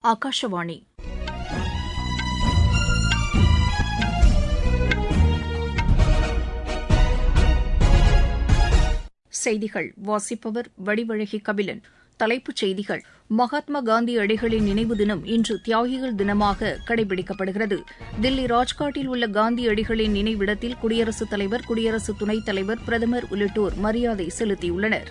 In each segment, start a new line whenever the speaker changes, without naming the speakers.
ஆகாஷவாணி செய்திகள் வாசிப்பவர் வடிவழகி கபிலன் தலைப்புச் செய்திகள் மகாத்மா காந்தி அடிகளின் நினைவு தினம் இன்று தியாகிகள் தினமாக கடைபிடிக்கப்படுகிறது தில்லி ராஜ்காட்டில் உள்ள காந்தி அடிகளின் நினைவிடத்தில் குடியரசுத் தலைவர் குடியரசு துணைத் தலைவர் பிரதமர் உள்ளிட்டோர் மரியாதை செலுத்தியுள்ளனர்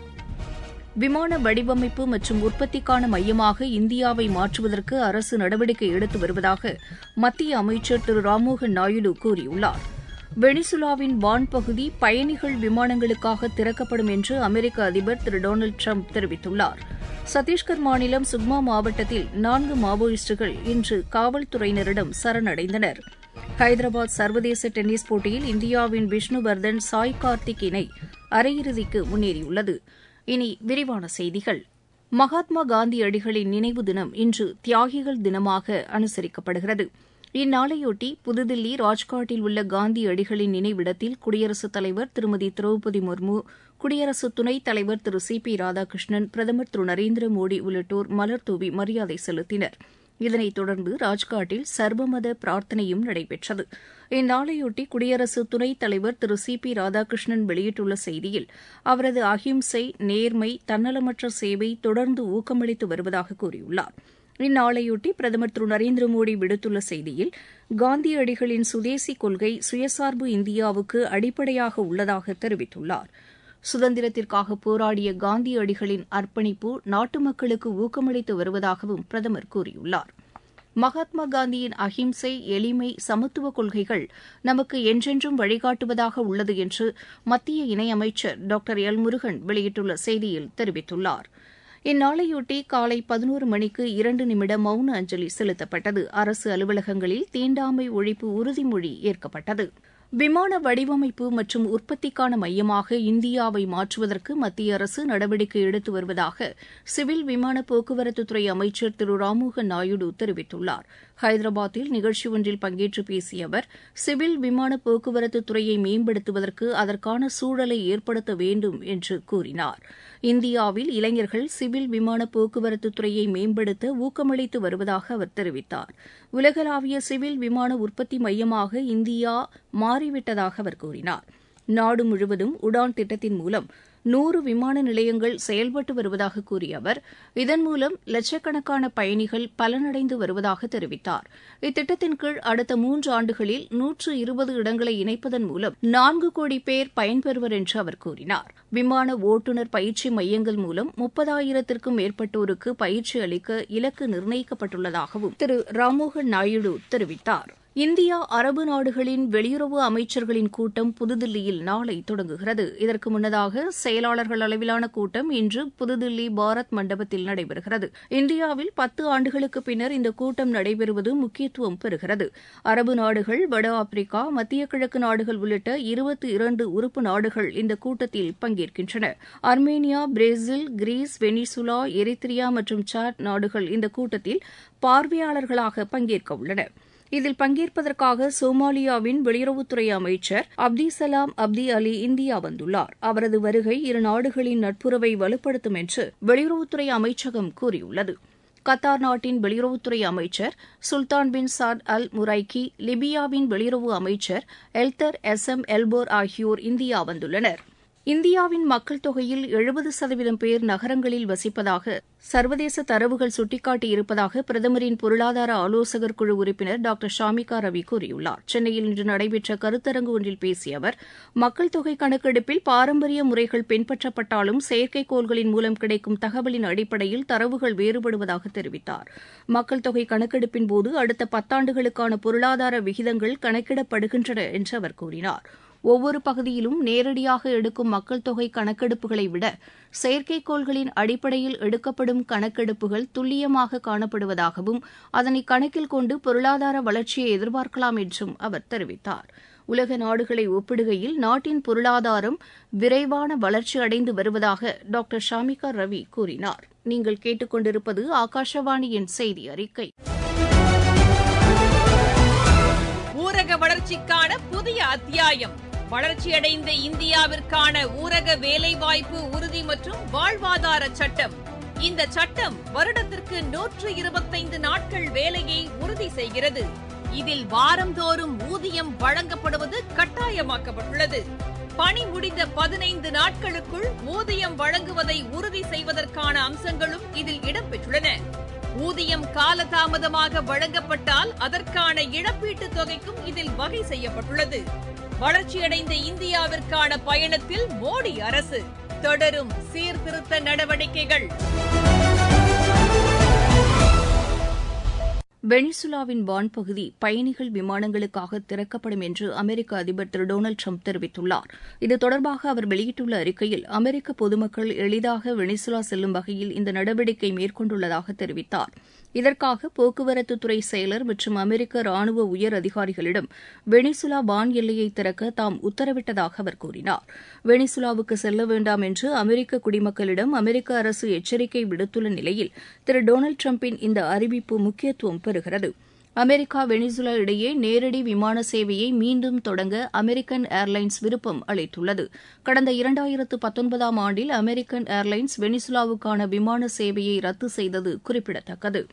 விமான வடிவமைப்பு மற்றும் உற்பத்திக்கான மையமாக இந்தியாவை மாற்றுவதற்கு அரசு நடவடிக்கை எடுத்து வருவதாக மத்திய அமைச்சர் திரு ராம்மோகன் நாயுடு கூறியுள்ளார் வெனிசுலாவின் வான்பகுதி பயணிகள் விமானங்களுக்காக திறக்கப்படும் என்று அமெரிக்க அதிபர் திரு டொனால்டு ட்ரம்ப் தெரிவித்துள்ளார் சத்தீஸ்கர் மாநிலம் சுக்மா மாவட்டத்தில் நான்கு மாவோயிஸ்டுகள் இன்று காவல்துறையினரிடம் சரணடைந்தனர் ஹைதராபாத் சர்வதேச டென்னிஸ் போட்டியில் இந்தியாவின் விஷ்ணுவர்தன் சாய் கார்த்திக் இணை அரையிறுதிக்கு முன்னேறியுள்ளது இனி விரிவான செய்திகள் மகாத்மா காந்தியடிகளின் நினைவு தினம் இன்று தியாகிகள் தினமாக அனுசரிக்கப்படுகிறது இந்நாளையொட்டி புதுதில்லி ராஜ்காட்டில் உள்ள காந்தியடிகளின் நினைவிடத்தில் குடியரசுத் தலைவர் திருமதி திரௌபதி முர்மு குடியரசு துணைத் தலைவர் திரு சி பி ராதாகிருஷ்ணன் பிரதமர் திரு நரேந்திர மோடி உள்ளிட்டோர் மலர்தூவி மரியாதை செலுத்தினர் இதனைத் தொடர்ந்து ராஜ்காட்டில் சர்வமத பிரார்த்தனையும் நடைபெற்றது இந்நாளையொட்டி குடியரசு துணைத் தலைவர் திரு சி பி ராதாகிருஷ்ணன் வெளியிட்டுள்ள செய்தியில் அவரது அஹிம்சை நேர்மை தன்னலமற்ற சேவை தொடர்ந்து ஊக்கமளித்து வருவதாக கூறியுள்ளார் இந்நாளையொட்டி பிரதமர் திரு நரேந்திர மோடி விடுத்துள்ள செய்தியில் காந்தியடிகளின் சுதேசி கொள்கை சுயசார்பு இந்தியாவுக்கு அடிப்படையாக உள்ளதாக தெரிவித்துள்ளார் சுதந்திரத்திற்காக போராடிய காந்தியடிகளின் அர்ப்பணிப்பு நாட்டு மக்களுக்கு ஊக்கமளித்து வருவதாகவும் பிரதமர் கூறியுள்ளார் மகாத்மா காந்தியின் அஹிம்சை எளிமை சமத்துவ கொள்கைகள் நமக்கு என்றென்றும் வழிகாட்டுவதாக உள்ளது என்று மத்திய இணையமைச்சர் டாக்டர் எல் முருகன் வெளியிட்டுள்ள செய்தியில் தெரிவித்துள்ளார் இந்நாளையொட்டி காலை பதினோரு மணிக்கு இரண்டு நிமிட மௌன அஞ்சலி செலுத்தப்பட்டது அரசு அலுவலகங்களில் தீண்டாமை ஒழிப்பு உறுதிமொழி ஏற்கப்பட்டது விமான வடிவமைப்பு மற்றும் உற்பத்திக்கான மையமாக இந்தியாவை மாற்றுவதற்கு மத்திய அரசு நடவடிக்கை எடுத்து வருவதாக சிவில் விமான போக்குவரத்துத்துறை அமைச்சர் திரு ராம்மோகன் நாயுடு தெரிவித்துள்ளார் ஹைதராபாத்தில் நிகழ்ச்சி ஒன்றில் பங்கேற்று பேசிய அவர் சிவில் விமான போக்குவரத்து துறையை மேம்படுத்துவதற்கு அதற்கான சூழலை ஏற்படுத்த வேண்டும் என்று கூறினார் இந்தியாவில் இளைஞர்கள் சிவில் விமான போக்குவரத்து துறையை மேம்படுத்த ஊக்கமளித்து வருவதாக அவர் தெரிவித்தார் உலகளாவிய சிவில் விமான உற்பத்தி மையமாக இந்தியா மாறிவிட்டதாக அவர் கூறினார் நாடு முழுவதும் உடான் திட்டத்தின் மூலம் நூறு விமான நிலையங்கள் செயல்பட்டு வருவதாக கூறிய அவர் இதன் மூலம் லட்சக்கணக்கான பயணிகள் பலனடைந்து வருவதாக தெரிவித்தார் இத்திட்டத்தின் கீழ் அடுத்த மூன்று ஆண்டுகளில் நூற்று இருபது இடங்களை இணைப்பதன் மூலம் நான்கு கோடி பேர் பயன்பெறுவர் என்று அவர் கூறினார் விமான ஓட்டுநர் பயிற்சி மையங்கள் மூலம் முப்பதாயிரத்திற்கும் மேற்பட்டோருக்கு பயிற்சி அளிக்க இலக்கு நிர்ணயிக்கப்பட்டுள்ளதாகவும் திரு ராம்மோகன் நாயுடு தெரிவித்தார் இந்தியா அரபு நாடுகளின் வெளியுறவு அமைச்சர்களின் கூட்டம் புதுதில்லியில் நாளை தொடங்குகிறது இதற்கு முன்னதாக செயலாளர்கள் அளவிலான கூட்டம் இன்று புதுதில்லி பாரத் மண்டபத்தில் நடைபெறுகிறது இந்தியாவில் பத்து ஆண்டுகளுக்கு பின்னர் இந்த கூட்டம் நடைபெறுவது முக்கியத்துவம் பெறுகிறது அரபு நாடுகள் வட ஆப்பிரிக்கா மத்திய கிழக்கு நாடுகள் உள்ளிட்ட இருபத்தி இரண்டு உறுப்பு நாடுகள் இந்த கூட்டத்தில் பங்கேற்கின்றன Armenia Brazil Greece Venezuela Eritrea மற்றும் சாட் நாடுகள் இந்த கூட்டத்தில் பார்வையாளர்களாக பங்கேற்க உள்ளன இதில் பங்கேற்பதற்காக சோமாலியாவின் வெளியுறவுத்துறை அமைச்சர் அப்தி சலாம் அப்தி அலி இந்தியா வந்துள்ளார் அவரது வருகை இரு நாடுகளின் நட்புறவை வலுப்படுத்தும் என்று வெளியுறவுத்துறை அமைச்சகம் கூறியுள்ளது கத்தார் நாட்டின் வெளியுறவுத்துறை அமைச்சர் சுல்தான் பின் சாத் அல் முரைக்கி லிபியாவின் வெளியுறவு அமைச்சர் எல்தர் எஸ் எம் எல்போர் ஆகியோர் இந்தியா வந்துள்ளனர் இந்தியாவின் மக்கள் தொகையில் எழுபது சதவீதம் பேர் நகரங்களில் வசிப்பதாக சர்வதேச தரவுகள் சுட்டிக்காட்டியிருப்பதாக பிரதமரின் பொருளாதார ஆலோசகர் குழு உறுப்பினர் டாக்டர் ஷாமிகா ரவி கூறியுள்ளார் சென்னையில் இன்று நடைபெற்ற கருத்தரங்கு ஒன்றில் பேசிய அவர் மக்கள் தொகை கணக்கெடுப்பில் பாரம்பரிய முறைகள் பின்பற்றப்பட்டாலும் செயற்கைக்கோள்களின் மூலம் கிடைக்கும் தகவலின் அடிப்படையில் தரவுகள் வேறுபடுவதாக தெரிவித்தார் மக்கள் தொகை கணக்கெடுப்பின் போது அடுத்த பத்தாண்டுகளுக்கான பொருளாதார விகிதங்கள் கணக்கிடப்படுகின்றன என்று அவர் கூறினார் ஒவ்வொரு பகுதியிலும் நேரடியாக எடுக்கும் மக்கள் தொகை கணக்கெடுப்புகளை விட செயற்கைக்கோள்களின் அடிப்படையில் எடுக்கப்படும் கணக்கெடுப்புகள் துல்லியமாக காணப்படுவதாகவும் அதனை கணக்கில் கொண்டு பொருளாதார வளர்ச்சியை எதிர்பார்க்கலாம் என்றும் அவர் தெரிவித்தார் உலக நாடுகளை ஒப்பிடுகையில் நாட்டின் பொருளாதாரம் விரைவான வளர்ச்சி அடைந்து வருவதாக டாக்டர் ஷாமிகா ரவி கூறினார் நீங்கள் கேட்டுக்கொண்டிருப்பது ஆகாஷவாணியின் செய்தி அறிக்கை
ஊரக வளர்ச்சிக்கான புதிய அத்தியாயம் வளர்ச்சியடைந்த இந்தியாவிற்கான ஊரக வேலைவாய்ப்பு உறுதி மற்றும் வாழ்வாதார சட்டம் இந்த சட்டம் வருடத்திற்கு நூற்று இருபத்தைந்து நாட்கள் வேலையை உறுதி செய்கிறது இதில் வாரந்தோறும் ஊதியம் வழங்கப்படுவது கட்டாயமாக்கப்பட்டுள்ளது பணி முடிந்த பதினைந்து நாட்களுக்குள் ஊதியம் வழங்குவதை உறுதி செய்வதற்கான அம்சங்களும் இதில் இடம்பெற்றுள்ளன ஊதியம் காலதாமதமாக வழங்கப்பட்டால் அதற்கான இழப்பீட்டுத் தொகைக்கும் இதில் வகை செய்யப்பட்டுள்ளது வளர்ச்சியடைந்த இந்தியாவிற்கான பயணத்தில் மோடி அரசு தொடரும் சீர்திருத்த நடவடிக்கைகள்
வெனிசுலாவின் வான் பகுதி பயணிகள் விமானங்களுக்காக திறக்கப்படும் என்று அமெரிக்க அதிபர் திரு டொனால்டு ட்ரம்ப் தெரிவித்துள்ளார் இது தொடர்பாக அவர் வெளியிட்டுள்ள அறிக்கையில் அமெரிக்க பொதுமக்கள் எளிதாக வெனிசுலா செல்லும் வகையில் இந்த நடவடிக்கை மேற்கொண்டுள்ளதாக தெரிவித்தார் இதற்காக போக்குவரத்துத்துறை செயலர் மற்றும் அமெரிக்க ராணுவ உயர் அதிகாரிகளிடம் வெனிசுலா வான் எல்லையை திறக்க தாம் உத்தரவிட்டதாக அவர் கூறினார் வெனிசுலாவுக்கு செல்ல வேண்டாம் என்று அமெரிக்க குடிமக்களிடம் அமெரிக்க அரசு எச்சரிக்கை விடுத்துள்ள நிலையில் திரு டொனால்டு ட்ரம்பின் இந்த அறிவிப்பு முக்கியத்துவம் பெறுகிறது அமெரிக்கா வெனிசுலா இடையே நேரடி விமான சேவையை மீண்டும் தொடங்க அமெரிக்கன் ஏர்லைன்ஸ் விருப்பம் அளித்துள்ளது கடந்த இரண்டாயிரத்து பத்தொன்பதாம் ஆண்டில் அமெரிக்கன் ஏர்லைன்ஸ் வெனிசுலாவுக்கான விமான சேவையை ரத்து செய்தது குறிப்பிடத்தக்கது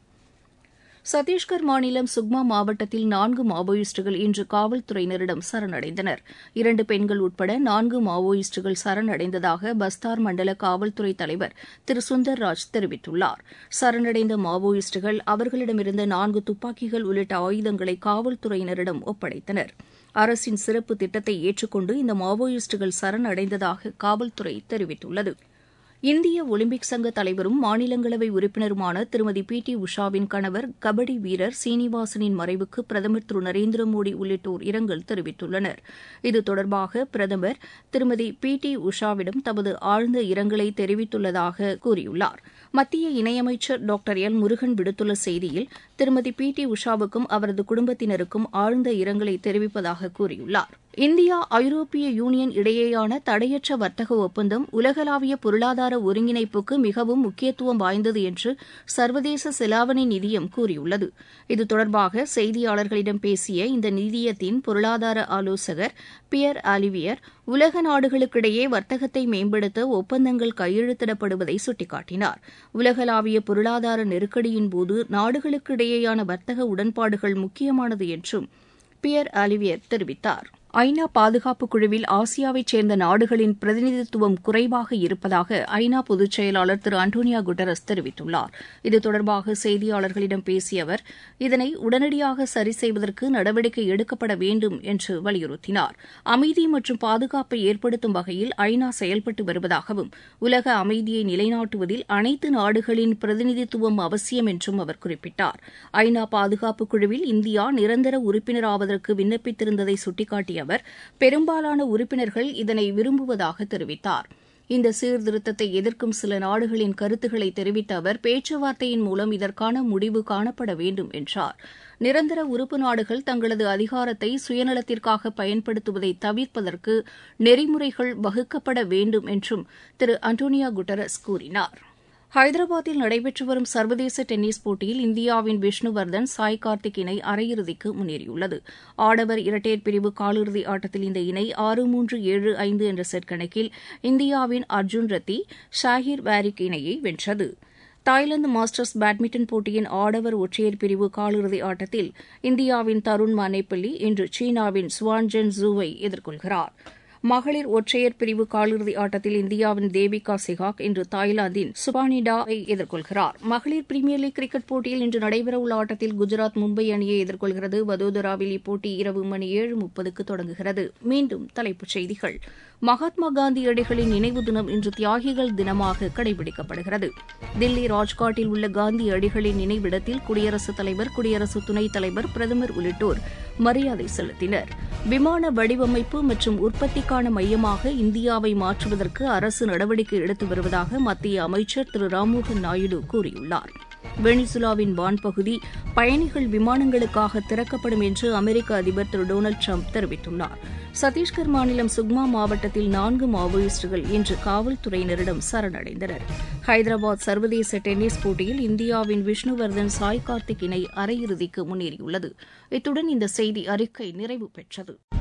சத்தீஸ்கர் மாநிலம் சுக்மா மாவட்டத்தில் நான்கு மாவோயிஸ்டுகள் இன்று காவல்துறையினரிடம் சரணடைந்தனர் இரண்டு பெண்கள் உட்பட நான்கு மாவோயிஸ்டுகள் சரணடைந்ததாக பஸ்தார் மண்டல காவல்துறை தலைவர் திரு சுந்தர்ராஜ் தெரிவித்துள்ளார் சரணடைந்த மாவோயிஸ்டுகள் அவர்களிடமிருந்த நான்கு துப்பாக்கிகள் உள்ளிட்ட ஆயுதங்களை காவல்துறையினரிடம் ஒப்படைத்தனர் அரசின் சிறப்பு திட்டத்தை ஏற்றுக்கொண்டு இந்த மாவோயிஸ்டுகள் சரணடைந்ததாக காவல்துறை தெரிவித்துள்ளது இந்திய ஒலிம்பிக் சங்க தலைவரும் மாநிலங்களவை உறுப்பினருமான திருமதி பி டி உஷாவின் கணவர் கபடி வீரர் சீனிவாசனின் மறைவுக்கு பிரதமர் திரு நரேந்திர மோடி உள்ளிட்டோர் இரங்கல் தெரிவித்துள்ளனர் இது தொடர்பாக பிரதமர் திருமதி பி டி உஷாவிடம் தமது ஆழ்ந்த இரங்கலை தெரிவித்துள்ளதாக கூறியுள்ளார் மத்திய இணையமைச்சர் டாக்டர் எல் முருகன் விடுத்துள்ள செய்தியில் திருமதி பி டி உஷாவுக்கும் அவரது குடும்பத்தினருக்கும் ஆழ்ந்த இரங்கலை தெரிவிப்பதாக கூறியுள்ளார் இந்தியா ஐரோப்பிய யூனியன் இடையேயான தடையற்ற வர்த்தக ஒப்பந்தம் உலகளாவிய பொருளாதார ஒருங்கிணைப்புக்கு மிகவும் முக்கியத்துவம் வாய்ந்தது என்று சர்வதேச செலாவணி நிதியம் கூறியுள்ளது இது தொடர்பாக செய்தியாளர்களிடம் பேசிய இந்த நிதியத்தின் பொருளாதார ஆலோசகர் பியர் ஆலிவியர் உலக நாடுகளுக்கிடையே வர்த்தகத்தை மேம்படுத்த ஒப்பந்தங்கள் கையெழுத்திடப்படுவதை சுட்டிக்காட்டினார் உலகளாவிய பொருளாதார நெருக்கடியின் போது நாடுகளுக்கிடையேயான வர்த்தக உடன்பாடுகள் முக்கியமானது என்றும் பியர் ஆலிவியர் தெரிவித்தார் ஐநா பாதுகாப்பு குழுவில் ஆசியாவைச் சேர்ந்த நாடுகளின் பிரதிநிதித்துவம் குறைவாக இருப்பதாக ஐநா பொதுச் செயலாளர் திரு அண்டோனியா குட்டரஸ் தெரிவித்துள்ளார் இது தொடர்பாக செய்தியாளர்களிடம் பேசிய அவர் இதனை உடனடியாக சரி செய்வதற்கு நடவடிக்கை எடுக்கப்பட வேண்டும் என்று வலியுறுத்தினார் அமைதி மற்றும் பாதுகாப்பை ஏற்படுத்தும் வகையில் ஐநா செயல்பட்டு வருவதாகவும் உலக அமைதியை நிலைநாட்டுவதில் அனைத்து நாடுகளின் பிரதிநிதித்துவம் அவசியம் என்றும் அவர் குறிப்பிட்டார் ஐநா பாதுகாப்பு குழுவில் இந்தியா நிரந்தர உறுப்பினராவதற்கு விண்ணப்பித்திருந்ததை சுட்டிக்காட்டிய அவர் பெரும்பாலான உறுப்பினர்கள் இதனை விரும்புவதாக தெரிவித்தார் இந்த சீர்திருத்தத்தை எதிர்க்கும் சில நாடுகளின் கருத்துக்களை தெரிவித்த அவர் பேச்சுவார்த்தையின் மூலம் இதற்கான முடிவு காணப்பட வேண்டும் என்றார் நிரந்தர உறுப்பு நாடுகள் தங்களது அதிகாரத்தை சுயநலத்திற்காக பயன்படுத்துவதை தவிர்ப்பதற்கு நெறிமுறைகள் வகுக்கப்பட வேண்டும் என்றும் திரு அண்டோனியா குட்டரஸ் கூறினார் ஹைதராபாத்தில் நடைபெற்று வரும் சர்வதேச டென்னிஸ் போட்டியில் இந்தியாவின் விஷ்ணுவர்தன் சாய் கார்த்திக் இணை அரையிறுதிக்கு முன்னேறியுள்ளது ஆடவர் இரட்டையர் பிரிவு காலிறுதி ஆட்டத்தில் இந்த இணை ஆறு மூன்று ஏழு ஐந்து என்ற செட் கணக்கில் இந்தியாவின் அர்ஜுன் ரத்தி ஷாஹிர் வாரிக் இணையை வென்றது தாய்லாந்து மாஸ்டர்ஸ் பேட்மிண்டன் போட்டியின் ஆடவர் ஒற்றையர் பிரிவு காலிறுதி ஆட்டத்தில் இந்தியாவின் தருண் மானேப்பள்ளி இன்று சீனாவின் சுவான்ஜென் ஜூவை எதிர்கொள்கிறார் மகளிர் ஒற்றையர் பிரிவு காலிறுதி ஆட்டத்தில் இந்தியாவின் தேவிகா சிகாக் இன்று தாய்லாந்தின் சுபானிடாவை எதிர்கொள்கிறார் மகளிர் பிரீமியர் லீக் கிரிக்கெட் போட்டியில் இன்று நடைபெறவுள்ள ஆட்டத்தில் குஜராத் மும்பை அணியை எதிர்கொள்கிறது வதோதராவில் இப்போட்டி இரவு மணி ஏழு முப்பதுக்கு தொடங்குகிறது மீண்டும் தலைப்புச் செய்திகள் மகாத்மா காந்தியடிகளின் நினைவு தினம் இன்று தியாகிகள் தினமாக கடைபிடிக்கப்படுகிறது தில்லி ராஜ்காட்டில் உள்ள காந்தியடிகளின் நினைவிடத்தில் குடியரசுத் தலைவர் குடியரசு துணைத் தலைவர் பிரதமர் உள்ளிட்டோர் மரியாதை செலுத்தினர் விமான வடிவமைப்பு மற்றும் உற்பத்திக்கான மையமாக இந்தியாவை மாற்றுவதற்கு அரசு நடவடிக்கை எடுத்து வருவதாக மத்திய அமைச்சர் திரு ராம்மோகன் நாயுடு கூறியுள்ளார் வெனிசுலாவின் வான்பகுதி பயணிகள் விமானங்களுக்காக திறக்கப்படும் என்று அமெரிக்க அதிபர் திரு டொனால்டு ட்ரம்ப் தெரிவித்துள்ளார் சத்தீஸ்கர் மாநிலம் சுக்மா மாவட்டத்தில் நான்கு மாவோயிஸ்டுகள் இன்று காவல்துறையினரிடம் சரணடைந்தனர் ஹைதராபாத் சர்வதேச டென்னிஸ் போட்டியில் இந்தியாவின் விஷ்ணுவர்தன் சாய் கார்த்திக் இணை அரையிறுதிக்கு முன்னேறியுள்ளது இத்துடன் இந்த செய்தி அறிக்கை நிறைவு பெற்றது